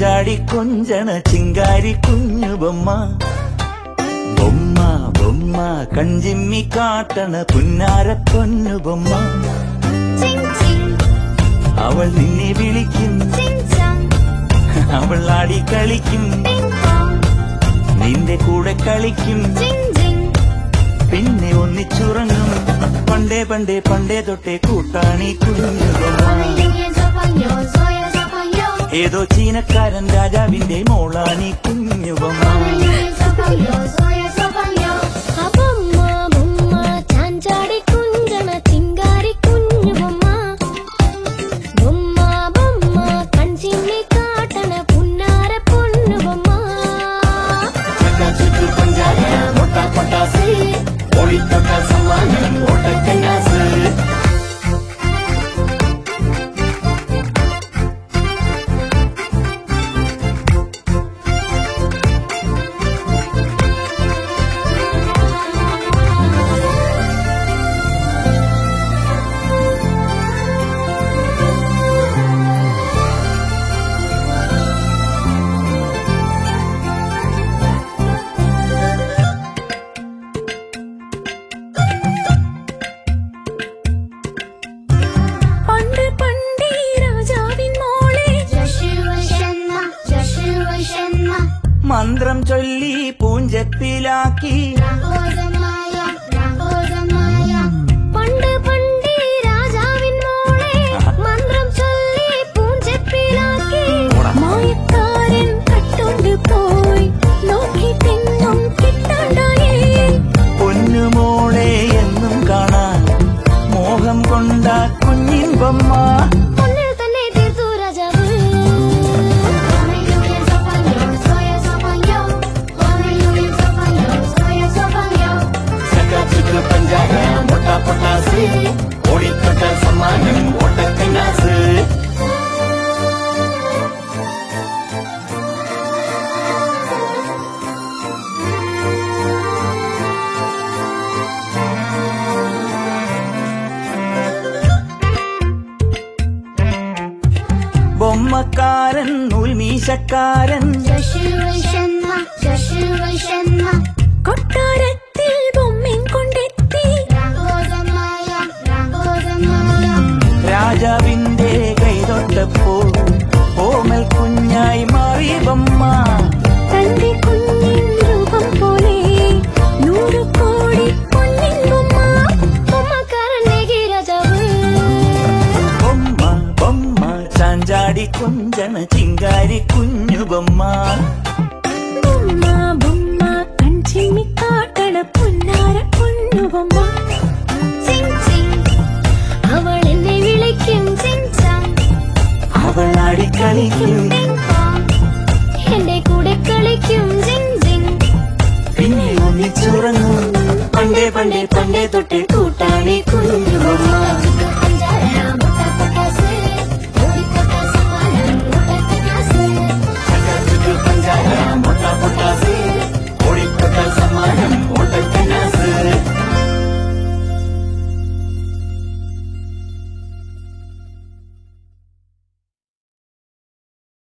ചാഞ്ചാടി കൊഞ്ചണ ചിങ്കാരി കുഞ്ഞു ബൊമ്മ ബൊമ്മ ബൊമ്മ കഞ്ചിമ്മി കാട്ടണ പുന്നാര പൊന്നു ബൊമ്മ ചിങ് ചിങ് അവൾ നിന്നെ വിളിക്കും ചിങ് ചാങ് അവൾ ആടി കളിക്കും പിങ് പോങ് നിന്റെ കൂടെ കളിക്കും ജിങ് ജിങ് പിന്നെ ഒന്നിച്ചുറങ്ങും പണ്ടേ പണ്ടേ പണ്ടേ തൊട്ടേ കൂട്ടാണി കുഞ്ഞു ബൊമ്മ Hallelujah, sopayo, soya sopayo. ഏതോ ചീനക്കാരൻ രാജാവിന്റെ മോളാണി കുഞ്ഞു ബൊമ്മ Hallelujah, sopayo, soya sopayo. അബൊമ്മ ബൊമ്മ ചാഞ്ചാടി കുഞ്ചണ ചിങ്കാരി കുഞ്ഞു ബൊമ്മ ബൊമ്മ ബൊമ്മ കഞ്ചിമ്മി കാട്ടണ പുന്നാര പൊന്നു ബൊമ്മ ചുറ്റു പഞ്ചാര മുട്ട പൊട്ടാസ് ഒളിത്തൊട്ട സമ്മാനം ഓട്ടക്കന്നാസ് പണ്ട് പണ്ടേ രാജാവിൻ മോളെ ജശുവശന്മ ജശുവശന്മ മന്ത്രം ചൊല്ലി പൂഞ്ചപ്പിലാക്കി രാഘോദമായ രാഘോദമായ പണ്ട് പണ്ടേ രാജാവിൻ മോളെ മന്ത്രം ചൊല്ലി പൂഞ്ചപ്പിലാക്കി മായക്കാരൻ കട്ടോണ്ട് പോയി നോക്കി തെങ്ങും കിട്ടാണ്ടായേ പൊന്നുമോളെ എന്നും കാണാൻ മോഹം കൊണ്ട കുഞ്ഞിൻ ബൊമ്മ ഒന്നിൽ തന്നെ തീർത്തു രാജാവ് ചുറ്റു പഞ്ചാര മുട്ട പൊട്ടാസ് ഓടിത്തൊട്ട സമ്മാനം ഓട്ടക്കന്നാസ് ബൊമ്മക്കാരൻ നൂൽമീശക്കാരൻ കൊട്ടാരത്തിൽ ബൊമ്മൻ കൊണ്ടെത്തി രാജാവിന്റെ കൈതൊട്ടപ്പോൾ ഓമൽ കുഞ്ഞായി മാറി ബൊമ്മ തന്റെ കുഞ്ഞിൻ രൂപം പോലെ നൂറ് കോടി പൊന്നിൻ ബൊമ്മ ബൊമ്മക്കാരൻ നേകി രാജാവ് ബൊമ്മ ബൊമ്മ ചാഞ്ചാടി കുഞ്ചണ ചിങ്കാരി കുഞ്ഞു ബൊമ്മ ബൊമ്മ ബൊമ്മ കൺചിമ്മി കാട്ടണ പുന്നാര പൊന്നു ബൊമ്മ ചിങ് ചിങ് അവൾ എന്നെ വിളിക്കും ചിങ് ചാങ് അവൾ ആടിക്കളിക്കും പിങ് പോങ് എന്റെ കൂടെ കളിക്കും ജിങ് ജിങ് പിന്നെ ഒന്നിച്ചുറങ്ങും പണ്ടേ പണ്ടേ പണ്ടേ തൊട്ടേ